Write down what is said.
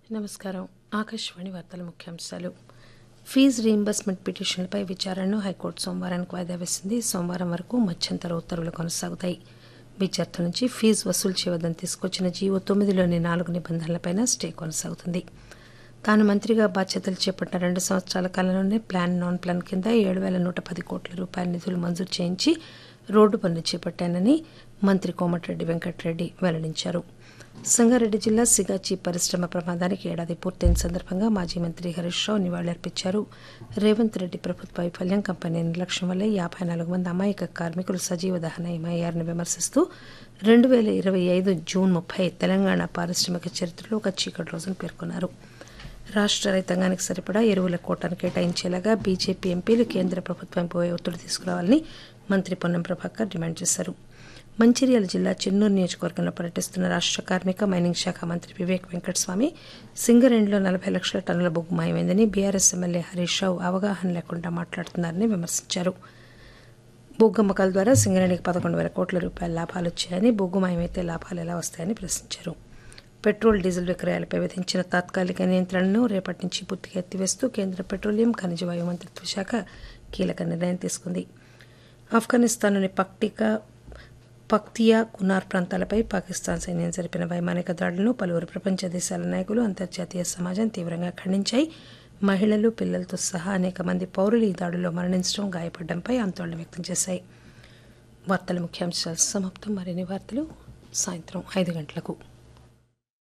నమస్కారం ఆకాశవాణి వార్తల ముఖ్యాంశాలు ఫీజు రీయింబర్స్మెంట్ పిటిషన్లపై విచారణను హైకోర్టు సోమవారానికి వాయిదా వేసింది సోమవారం వరకు మధ్యంతర ఉత్తర్వులు కొనసాగుతాయి విద్యార్థుల నుంచి ఫీజు వసూలు చేయవద్దని తీసుకొచ్చిన జీవో తొమ్మిదిలోని నాలుగు నిబంధనలపై స్టే కొనసాగుతుంది తాను మంత్రిగా బాధ్యతలు చేపట్టిన రెండు సంవత్సరాల కాలంలోనే ప్లాన్ నాన్ ప్లాన్ కింద ఏడు వేల నూట పది కోట్ల రూపాయల నిధులు మంజూరు చేయించి రోడ్డు పనులు చేపట్టానని మంత్రి కోమటిరెడ్డి వెంకటరెడ్డి వెల్లడించారు సంగారెడ్డి జిల్లా సిగాచి పరిశ్రమ ప్రమాదానికి ఏడాది పూర్తయిన సందర్భంగా మాజీ మంత్రి హరీష్ రావు నివాళులర్పించారు రేవంత్ రెడ్డి ప్రభుత్వ వైఫల్యం కంపెనీ నిర్లక్ష్యం వల్లే యాభై నాలుగు మంది అమాయక కార్మికులు సజీవ దహనమయ్యారని విమర్శిస్తూ రెండు వేల ఇరవై ఐదు జూన్ ముప్పై తెలంగాణ పారిశ్రామిక చరిత్రలో ఒక చీకటి రోజును పేర్కొన్నారు రాష్ట్ర రైతాంగానికి సరిపడా ఎరువుల కోటాను కేటాయించేలాగా బీజేపీ ఎంపీలు కేంద్ర ప్రభుత్వంపై ఒత్తిడి తీసుకురావాలని మంత్రి పొన్నం ప్రభాకర్ డిమాండ్ చేశారు మంచిర్యాల జిల్లా చెన్నూరు నియోజకవర్గంలో పర్యటిస్తున్న రాష్ట్ర కార్మిక మైనింగ్ శాఖ మంత్రి వివేక్ వెంకటస్వామి సింగరేణిలో నలభై లక్షల టన్నుల బొగ్గు మాయమైందని బీఆర్ఎస్ ఎమ్మెల్యే హరీష్ రావు అవగాహన లేకుండా మాట్లాడుతున్నారని విమర్శించారు బొగ్గు అమ్మకాల ద్వారా సింగరేణికి పదకొండు వేల కోట్ల రూపాయల లాభాలు వచ్చాయని బొగ్గు మాయమైతే లాభాలు ఎలా వస్తాయని ప్రశ్నించారు పెట్రోల్ డీజిల్ విక్రయాలపై విధించిన తాత్కాలిక నియంత్రణను రేపటి నుంచి పూర్తిగా ఎత్తివేస్తూ కేంద్ర పెట్రోలియం ఖనిజ వాయు మంత్రిత్వ శాఖ కీలక నిర్ణయం తీసుకుంది ఆఫ్ఘనిస్తాన్లోని పక్టికా పక్తియా కునార్ ప్రాంతాలపై పాకిస్తాన్ సైన్యం జరిపిన వైమానిక దాడులను పలువురు ప్రపంచ దేశాల నాయకులు అంతర్జాతీయ సమాజం తీవ్రంగా ఖండించాయి మహిళలు పిల్లలతో సహా అనేక మంది పౌరులు ఈ దాడుల్లో మరణించడం గాయపడడంపై ఆందోళన వ్యక్తం చేశాయి వార్తల ముఖ్యాంశాలు సమాప్తం మరిన్ని వార్తలు సాయంత్రం ఐదు గంటలకు